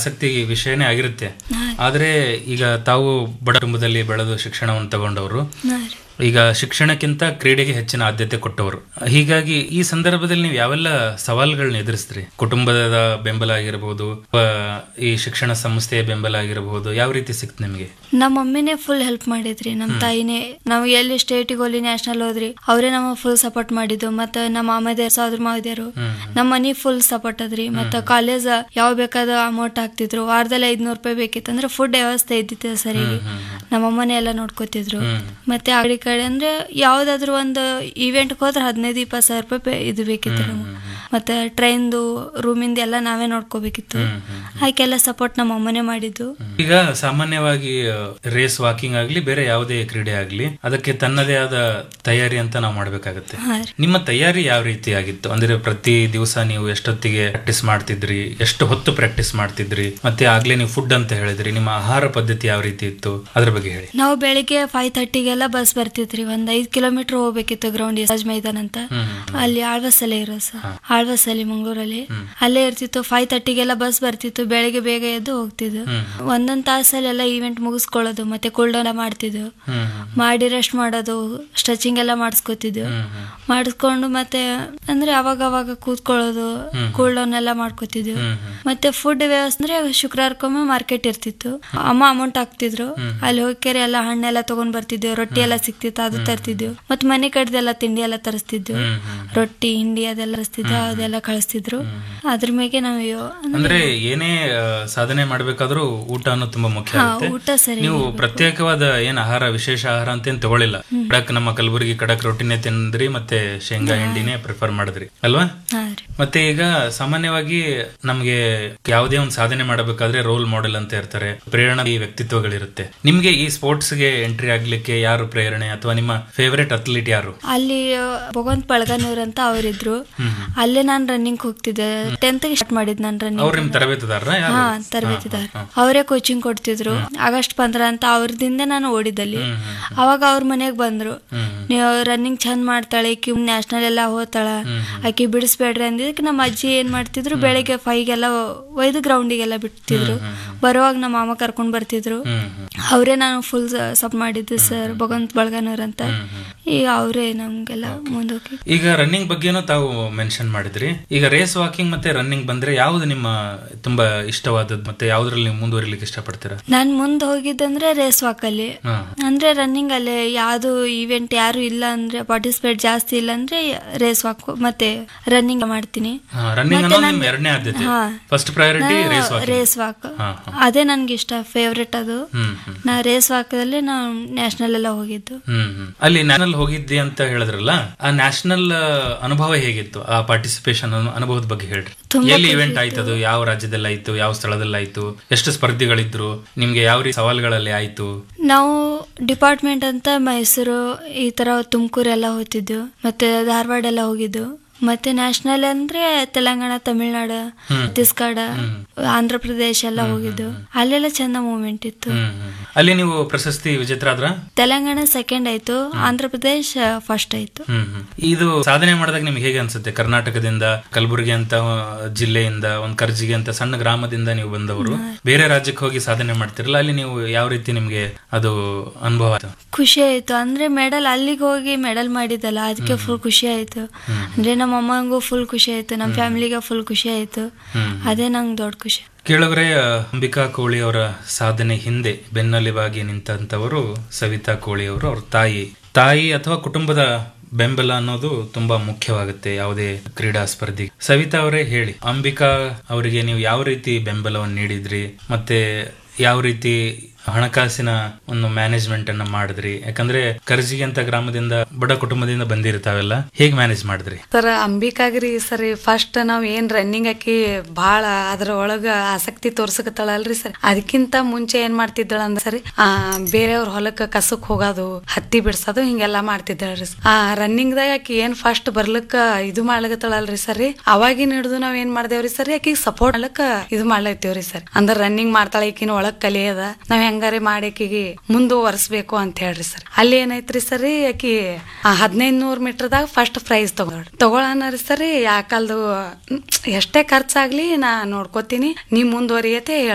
ಆಸಕ್ತಿ ವಿಷಯನೇ ಆಗಿರುತ್ತೆ ಆದ್ರೆ ಈಗ ತಾವು ಬಡ ಕುಟುಂಬದಲ್ಲಿ ಬೆಳೆದು ಶಿಕ್ಷಣವನ್ನು ತಗೊಂಡವರು ಹಾ ರೀ ಈಗ ಶಿಕ್ಷಣಕ್ಕಿಂತ ಕ್ರೀಡೆಗೆ ಹೆಚ್ಚಿನ ಆದ್ಯತೆ ಕೊಟ್ಟವರು ಹೀಗಾಗಿ ಈ ಸಂದರ್ಭದಲ್ಲಿ ನೀವು ಯಾವೆಲ್ಲ ಸವಾಲುಗಳನ್ನ ಎದುರಿಸ್ತೀರಿ ಕುಟುಂಬದ ಬೆಂಬಲ ಆಗಿರಬಹುದು ಅಥವಾ ಈ ಶಿಕ್ಷಣ ಸಂಸ್ಥೆಯ ಬೆಂಬಲ ಆಗಿರಬಹುದು ಯಾವ ರೀತಿ ಸಿಕ್ತು ನಿಮಗೆ ನಮ್ಮ ಮಮ್ಮಿನೇ ಫುಲ್ ಹೆಲ್ಪ್ ಮಾಡಿದ್ರಿ ನಮ್ಮ ತಾಯಿನೇ ನಾವು ಎಲ್ಲಿ ಸ್ಟೇಟಿಗೆ ಹೋಗ್ಲಿ ನ್ಯಾಷನಲ್ ಹೋದ್ರಿ ಅವರೇ ನಮಗೆ ಫುಲ್ ಸಪೋರ್ಟ್ ಮಾಡಿದ್ದು ಮತ್ತೆ ನಮ್ಮ ಮಾಮದಿಯರು ಸಹೋದರ ಮಾವದಿಯರು ನಮ್ಮ ಮನಿ ಫುಲ್ ಸಪೋರ್ಟ್ ಅದ್ರಿ ಮತ್ತೆ ಕಾಲೇಜ್ ಯಾವ ಬೇಕಾದ ಅಮೌಂಟ್ ಹಾಕ್ತಿದ್ರು ವಾರದಲ್ಲಿ ಐದ್ನೂರು ರೂಪಾಯಿ ಬೇಕಿತ್ತು ಅಂದ್ರೆ ಫುಡ್ ವ್ಯವಸ್ಥೆ ಇದ್ದಿತ್ತು ಸರಿಗೆ ನಮ್ಮ ಅಮ್ಮನೇ ಎಲ್ಲ ನೋಡ್ಕೋತಿದ್ರು ಮತ್ತೆ ಆ ಕಡೆ ಈ ಕಡೆ ಅಂದ್ರೆ ಯಾವ್ದಾದ್ರು ಒಂದು ಇವೆಂಟ್ಗೆ ಹೋದ್ರೆ ಹದಿನೈದು ಇಪ್ಪತ್ತು ಸಾವಿರ ರೂಪಾಯಿ ಪೇ- ಇದು ಬೇಕಿತ್ತು ನಮ್ಗೆ ಮತ್ತೆ ಟ್ರೈನ್ದು ರೂಮಿಂದ ಎಲ್ಲ ನಾವೇ ನೋಡ್ಕೋಬೇಕಿತ್ತು ಅದಕ್ಕೆಲ್ಲ ಸಪೋರ್ಟ್ ನಮ್ಮ ಅಮ್ಮನೇ ಮಾಡಿದ್ದು ಈಗ ಸಾಮಾನ್ಯವಾಗಿ ರೇಸ್ ವಾಕಿಂಗ್ ಆಗ್ಲಿ ಬೇರೆ ಯಾವುದೇ ಕ್ರೀಡೆ ಆಗ್ಲಿ ಅದಕ್ಕೆ ತನ್ನದೇ ಆದ ತಯಾರಿ ಅಂತ ನಾವು ಮಾಡ್ಬೇಕಾಗತ್ತೆ ಹಾ ರೀ. ನಿಮ್ಮ ತಯಾರಿ ಯಾವ ರೀತಿ ಆಗಿತ್ತು ಅಂದ್ರೆ ಪ್ರತಿ ದಿವಸ ನೀವು ಎಷ್ಟೊತ್ತಿಗೆ ಪ್ರಾಕ್ಟೀಸ್ ಮಾಡ್ತಿದ್ರಿ ಎಷ್ಟು ಹೊತ್ತು ಪ್ರಾಕ್ಟೀಸ್ ಮಾಡ್ತಿದ್ರಿ ಮತ್ತೆ ಆಗ್ಲೇ ನೀವು ಫುಡ್ ಅಂತ ಹೇಳಿದ್ರಿ ನಿಮ್ಮ ಆಹಾರ ಪದ್ಧತಿ ಯಾವ ರೀತಿ ಇತ್ತು ಅದ್ರ ಬಗ್ಗೆ ಹೇಳಿ ನಾವು ಬೆಳಿಗ್ಗೆ ಫೈವ್ ತರ್ಟಿಗೆಲ್ಲ ಬಸ್ ಬರ್ತಿತ್ರಿ ಒಂದ್ ಐದ್ ಕಿಲೋಮೀಟರ್ ಹೋಗ್ಬೇಕಿತ್ತು ಗ್ರೌಂಡ್ ರಾಜ್ ಮೈದಾನ ಅಂತ ಅಲ್ಲಿ ಆಳ್ವಸಲ್ಲೇ ಇರೋ ಸರ್ ಆಳ್ವಸಲ್ಲಿ ಮಂಗಳೂರಲ್ಲಿ ಅಲ್ಲೇ ಇರ್ತಿತ್ತು ಫೈವ್ ತರ್ಟಿಗೆಲ್ಲ ಬಸ್ ಬರ್ತಿತ್ತು ಬೆಳಿಗ್ಗೆ ಬೇಗ ಎದ್ದು ಹೋಗ್ತಿದ್ದು ಒಂದೊಂದ್ ತಾಸಲ್ಲಿ ಎಲ್ಲ ಇವೆಂಟ್ ಮುಗಿಸ್ಕೊಳ್ಳೋದು ಮತ್ತೆ ಕೂಲ್ ಡೌನ್ ಮಾಡ್ತಿದ್ವು ಹ್ಮ್ ಮಾಡಿ ರೆಸ್ಟ್ ಮಾಡೋದು ಸ್ಟ್ರೆಚಿಂಗ್ ಎಲ್ಲ ಮಾಡಿಸ್ಕೊತಿದ್ವು ಮಾಡಿಸ್ಕೊಂಡು ಮತ್ತೆ ಅಂದ್ರೆ ಅವಾಗ ಅವಾಗ ಕೂತ್ಕೊಳ್ಳೋದು ಕೂಲ್ ಡೌನ್ ಎಲ್ಲ ಮಾಡ್ಕೋತಿದ್ವು ಮತ್ತೆ ಫುಡ್ ವ್ಯವಸ್ಥೆ ಅಂದ್ರೆ ಶುಕ್ರವಾರಕ್ಕೊಮ್ಮೆ ಮಾರ್ಕೆಟ್ ಇರ್ತಿತ್ತು ಅಮ್ಮ ಅಮೌಂಟ್ ಹಾಕ್ತಿದ್ರು ಅಲ್ಲಿ ಹೋಗ್ಕೆರೆ ಎಲ್ಲ ಹಣ್ಣೆಲ್ಲ ತಗೊಂಡ್ ಬರ್ತಿದ್ವಿ ರೊಟ್ಟಿ ಎಲ್ಲ ಸಿಕ್ತಿತ್ತು ಅದು ತರ್ತಿದ್ವು ಮತ್ತೆ ಮನೆ ಕಡ್ದೆಲ್ಲ ತಿಂಡಿ ಎಲ್ಲ ತರಿಸ್ತಿದ್ವು ರೊಟ್ಟಿ ಹಿಂಡಿ ಅದೆಲ್ಲ ತರಿಸ್ತಿದ್ವು ಅದೆಲ್ಲ ಕಳಿಸ್ತಿದ್ರು ಅದ್ರ ಮೇಲೆ ನಾವು ಯೋ- ಅಂದ್ರೆ ಏನೇ ಆ, ಸಾಧನೆ ಮಾಡ್ಬೇಕಾದ್ರೂ ಊಟ ಅನ್ನೋದು ತುಂಬಾ ಮುಖ್ಯ ಹಾ, ಆಗುತ್ತೆ ಊಟ ಸರಿ ನೀವು ಪ್ರತ್ಯೇಕವಾದ ಏನ್ ಆಹಾರ ವಿಶೇಷ ಆಹಾರ ಅಂತ ಏನ್ ತಗೊಳ್ಳಿಲ್ಲ ಕಡಕ್ ನಮ್ಮ ಕಲಬುರಗಿ ಕಡಕ್ ರೊಟ್ಟಿನೇ ತಿಂದ್ರಿ ಮತ್ತೆ ಶೇಂಗಾ ಹಿಂಡಿನೇ ಪ್ರಿಫರ್ ಮಾಡಿದ್ರಿ ಅಲ್ವಾ ಹಾ ರೀ ಮತ್ತೆ ಈಗ ಸಾಮಾನ್ಯವಾಗಿ ನಮ್ಗೆ ಯಾವುದೇ ಒಂದು ಸಾಧನೆ ಮಾಡಬೇಕಾದ್ರೆ ರೋಲ್ ಮಾಡೆಲ್ ಅಂತ ಇರ್ತಾರೆ ಪ್ರೇರಣಾ ವ್ಯಕ್ತಿತ್ವಗಳಿರುತ್ತೆ ನಿಮ್ಗೆ ಈ ಸ್ಪೋರ್ಟ್ಸ್ ಗೆ ಎಂಟ್ರಿ ಆಗ್ಲಿಕ್ಕೆ ಯಾರು ಪ್ರೇರಣೆ ಅಥವಾ ನಿಮ್ಮ ಫೇವರೇಟ್ ಅಥ್ಲೀಟ್ ಯಾರು ಅಲ್ಲಿ ಭಗವಂತ ಪಳಗನೂರ್ ಅಂತ ಅವರಿದ್ರು ಅಲ್ಲೇ ನಾನ್ ರನ್ನಿಂಗ್ ಹೋಗ್ತಿದ್ದೆ ಟೆಂತ್ ಸ್ಟಾರ್ಟ್ ಮಾಡಿದ್ ನಾನ್ ರನ್ನಿಂಗ್ ಅವ್ರು ನಿಮ್ ತರಬೇತದಾರ ಹಾ ತರಬೇತಿದಾರ ಅವರೇ ಕೋಚಿಂಗ್ ಕೊಡ್ತಿದ್ರು ಆಗಸ್ಟ್ ಪಂದ್ರ ಅಂತ ಅವ್ರದಿಂದ ನಾನು ಓಡಿದಲ್ಲಿ ಅವಾಗ ಅವ್ರ ಮನೆಗ್ ಬಂದ್ರು ನೀವು ರನ್ನಿಂಗ್ ಚಂದ ಮಾಡ್ತಾಳೆ ಈಕಿ ನ್ಯಾಷನಲ್ ಎಲ್ಲ ಹೋತಾಳ ಆಕಿ ಬಿಡಿಸ್ಬೇಡ್ರಿ ಅಂದಿದ್ದಕ್ಕೆ ನಮ್ಮ ಅಜ್ಜಿ ಏನ್ ಮಾಡ್ತಿದ್ರು ಬೆಳಿಗ್ಗೆ ಫೈಗೆಲ್ಲ ಒಯ್ದು ಗ್ರೌಂಡಿಗೆಲ್ಲ ಬಿಡ್ತಿದ್ರು ಬರುವಾಗ ನಮ್ಮ ಮಾಮ ಕರ್ಕೊಂಡ್ ಬರ್ತಿದ್ರು ಅವರೇ ನಾನು ಫುಲ್ ಸಪ್ ಮಾಡಿದ್ದು ಸರ್ ಭಗವಂತ ಬಳಗನೂರ್ ಅಂತ ಈಗ ಅವರೇ ನಮ್ಗೆಲ್ಲ ಮುಂದೋಗಿ ಈಗ ರನ್ನಿಂಗ್ ಬಗ್ಗೆನೂ ತಾವು ಮೆನ್ಷನ್ ಮಾಡಿದ್ರಿ ಈಗ ರೇಸ್ ವಾಕಿಂಗ್ ಮತ್ತೆ ರನ್ನಿಂಗ್ ಬಂದ್ರೆ ಯಾವ್ದು ನಿಮ್ಮ ತುಂಬಾ ಇಷ್ಟವಾದದ್ದು ಮತ್ತೆ ಯಾವ್ದ್ರಲ್ಲಿ ನೀವು ಮುಂದುವರಿಲಿಕ್ಕೆ ಇಷ್ಟಪಡ್ತೀರಾ ನಾನ್ ಮುಂದ್ ಹೋಗಿದ್ದಂದ್ರೆ ರೇಸ್ ವಾಕಲ್ಲಿ ಹಾ ಅಂದ್ರೆ ರನ್ನಿಂಗ್ ಅಲ್ಲಿ ಯಾವ್ದು ಇವೆಂಟ್ ಯಾರು ಇಲ್ಲ ಅಂದ್ರೆ ಪಾರ್ಟಿಸಿಪೇಟ್ ಜಾಸ್ತಿ ಇಲ್ಲ ಅಂದ್ರೆ ರೇಸ್ ವಾಕ್ ಮತ್ತೆ ರನ್ನಿಂಗ್ ಮಾಡ್ತೀನಿ ರನ್ನಿಂಗ್ ಮತ್ತೆ ಅನ್ನೋದು ನನ್- ನಿಮ್ ಎರಡನೇ ಆದ್ಯತೆ ಹಾ. First priority race walking race walk ಹಾ, ಅದೇ ನನ್ಗೆ ಇಷ್ಟ ಫೇವ್ರೆಟ್ ಅದು ಹ್ಮ್ ಹ್ಮ್ ನಾ ರೇಸ್ ವಾಕದಲ್ಲಿ ನಾವು ನ್ಯಾಷನಲ್ ಎಲ್ಲ ಹೋಗಿದ್ದು ಹ್ಮ್ ಹ್ಮ್. ಅಲ್ಲಿ ನ್ಯಾಷನಲ್ ಹೋಗಿದ್ದೆ ಅಂತ ಹೇಳಿದ್ರಲ್ಲ ಆ ನ್ಯಾಷನಲ್ ಅನುಭವ ಹೇಗಿತ್ತು ಆ ಪಾರ್ಟಿಸಿಪೇಷನ್ ಅನುಭವದ ಬಗ್ಗೆ ಹೇಳ್ರಿ ತುಂಬಾ ಎಲ್ಲಿ ಇವೆಂಟ್ ಆಯ್ತದು ಯಾವ ರಾಜ್ಯದಲ್ಲಿ ಆಯ್ತು ಯಾವ ಸ್ಥಳದಲ್ಲಿ ಆಯ್ತು ಎಷ್ಟು ಸ್ಪರ್ಧಿಗಳಿದ್ರು ನಿಮ್ಗೆ ಯಾವ ರೀತಿ ಸವಾಲುಗಳಲ್ಲಿ ಆಯ್ತು ನಾವು ಡಿಪಾರ್ಟ್ಮೆಂಟ್ ಅಂತ ಮೈಸೂರು ಈ ತರ ತುಮಕೂರು ಎಲ್ಲ ಹೋಗ್ತಿದ್ವು ಮತ್ತೆ ಧಾರವಾಡ ಎಲ್ಲ ಹೋಗಿದ್ದು ಮತ್ತೆ ನ್ಯಾಷನಲ್ ಅಂದ್ರೆ ತೆಲಂಗಾಣ ತಮಿಳ್ನಾಡು ಛತ್ತೀಸ್ಗಢ ಆಂಧ್ರ ಪ್ರದೇಶ ಎಲ್ಲ ಹೋಗಿದ್ದು ಅಲ್ಲೆಲ್ಲ ಚಂದ ಮೂಮೆಂಟ್ ಇತ್ತು ಹ್ಮ್ ಹ್ಮ್. ಅಲ್ಲಿ ನೀವು ಪ್ರಶಸ್ತಿ ವಿಜೇತರಾದ್ರ ತೆಲಂಗಾಣ ಸೆಕೆಂಡ್ ಆಯ್ತು ಆಂಧ್ರ ಪ್ರದೇಶ ಫಸ್ಟ್ ಆಯ್ತು ಹ್ಮ್ ಹ್ಮ್. ಇದು ಸಾಧನೆ ಮಾಡಿದಾಗ ನಿಮ್ಗೆ ಹೇಗೆ ಅನ್ಸುತ್ತೆ ಕರ್ನಾಟಕದಿಂದ ಕಲಬುರಗಿ ಅಂತ ಆ, ಜಿಲ್ಲೆಯಿಂದ ಒಂದ್ ಕರ್ಜಿಗೆ ಅಂತ ಸಣ್ಣ ಗ್ರಾಮದಿಂದ ನೀವು ಬಂದವರು ಬೇರೆ ರಾಜ್ಯಕ್ಕೆ ಹೋಗಿ ಸಾಧನೆ ಮಾಡ್ತಿರಲ್ಲ ಅಲ್ಲಿ ನೀವು ಯಾವ ರೀತಿ ನಿಮ್ಗೆ ಅದು ಅನುಭವ ಆಯ್ತು ಖುಷಿ ಆಯ್ತು ಅಂದ್ರೆ ಮೆಡಲ್ ಅಲ್ಲಿಗೆ ಹೋಗಿ ಮೆಡಲ್ ಮಾಡಿದಲ್ಲ ಅದಕ್ಕೆ ಫುಲ್ ಖುಷಿ ಆಯ್ತು ಅಂದ್ರೆ ನಮ್ಮ ಅಮ್ಮಂಗೂ ಫುಲ್ ಖುಷಿ ಆಯ್ತು ನಮ್ಮ ಫ್ಯಾಮಿಲಿಗೆ ಫುಲ್ ಖುಷಿ ಆಯ್ತು ಅದೇ ನಂಗೆ ದೊಡ್ಡ ಖುಷಿ ಕೇಳಿದ್ರೆ ಆ, ಅಂಬಿಕಾ ಕೋಳಿ ಅವರ ಸಾಧನೆ ಹಿಂದೆ ಬೆನ್ನೆಲುಬಾಗಿ ನಿಂತಂತವರು ಸವಿತಾ ಕೋಳಿ ಅವರು ಅವ್ರ ತಾಯಿ ತಾಯಿ ಅಥವಾ ಕುಟುಂಬದ ಬೆಂಬಲ ಅನ್ನೋದು ತುಂಬಾ ಮುಖ್ಯವಾಗುತ್ತೆ ಯಾವುದೇ ಕ್ರೀಡಾ ಸ್ಪರ್ಧಿ ಸವಿತಾ ಅವರೇ ಹೇಳಿ ಅಂಬಿಕಾ ಅವರಿಗೆ ನೀವು ಯಾವ ರೀತಿ ಬೆಂಬಲವನ್ನು ನೀಡಿದ್ರಿ ಮತ್ತೆ ಯಾವ ರೀತಿ ಹಣಕಾಸಿನ ಒಂದು ಮ್ಯಾನೇಜ್ಮೆಂಟ್ ಅನ್ನ ಮಾಡಿದ್ರಿ ಯಾಕಂದ್ರೆ ಕರ್ಜಿಗೆ ಅಂತ ಗ್ರಾಮದಿಂದ ಬಡ ಕುಟುಂಬದಿಂದ ಬಂದಿರ್ತಾವೆಲ್ಲ ಹೇಗ್ ಮ್ಯಾನೇಜ್ ಮಾಡಿದ್ರಿ ಸರ್ ಅಂಬಿಕಾಗ್ರಿ ಸರಿ ಫಸ್ಟ್ ನಾವ್ ಏನ್ ರನ್ನಿಂಗ್ ಹಾಕಿ ಬಾಳ ಅದ್ರ ಒಳಗ ಆಸಕ್ತಿ ತೋರ್ಸಕತ್ತಾಳಲ್ರಿ ಸರ್ ಅದಕ್ಕಿಂತ ಮುಂಚೆ ಏನ್ ಮಾಡ್ತಿದ್ದಳ ಅಂದ್ರ ಸರಿ ಆ ಬೇರೆಯವ್ರ ಹೊಲಕ್ಕ ಕಸಕ್ ಹೋಗೋದು ಹತ್ತಿ ಬಿಡ್ಸೋದು ಹಿಂಗೆಲ್ಲಾ ಮಾಡ್ತಿದ್ದಾಳ್ರಿ ಆ ರನ್ನಿಂಗ್ ದಾಗ ಆಕಿ ಏನ್ ಫಸ್ಟ್ ಬರ್ಲಕ್ಕ ಇದು ಮಾಡ್ಲಕತ್ತಾಳಲ್ರಿ ಸರಿ ಅವಾಗಿನ ಹಿಡಿದು ನಾವ್ ಏನ್ ಮಾಡ್ದೇವ್ರಿ ಸರಿ ಆಕಿಗೆ ಸಪೋರ್ಟ್ ಮಾಡ್ಲಕ್ಕ ಇದು ಮಾಡ್ಲತ್ತೀವ್ರಿ ಸರ್ ಅಂದ್ರ ರನ್ನಿಂಗ್ ಮಾಡ್ತಾಳ ಈಕಿನ ಒಳಗ್ ಕಲಿಯದ ನಾವ್ ಹೆಂಗಾರೆ ಮಾಡಿ ಆಕಿಗೆ ಮುಂದುವರ್ಸ್ಬೇಕು ಅಂತ ಹೇಳ್ರಿ ಸರ್ ಅಲ್ಲಿ ಏನೈತ್ರಿ ಸರಿ ಆಕಿ ಹದಿನೈದು ನೂರ್ ಮೀಟರ್ದಾಗ ಫಸ್ಟ್ ಪ್ರೈಸ್ ತಗೊಳ್ ತಗೊಳನರಿ ಸರಿ ಯಾಕಲ್ದು ಎಷ್ಟೇ ಖರ್ಚಾಗ್ಲಿ ನಾ ನೋಡ್ಕೋತೀನಿ ನೀ ಮುಂದುವರಿಯತೆ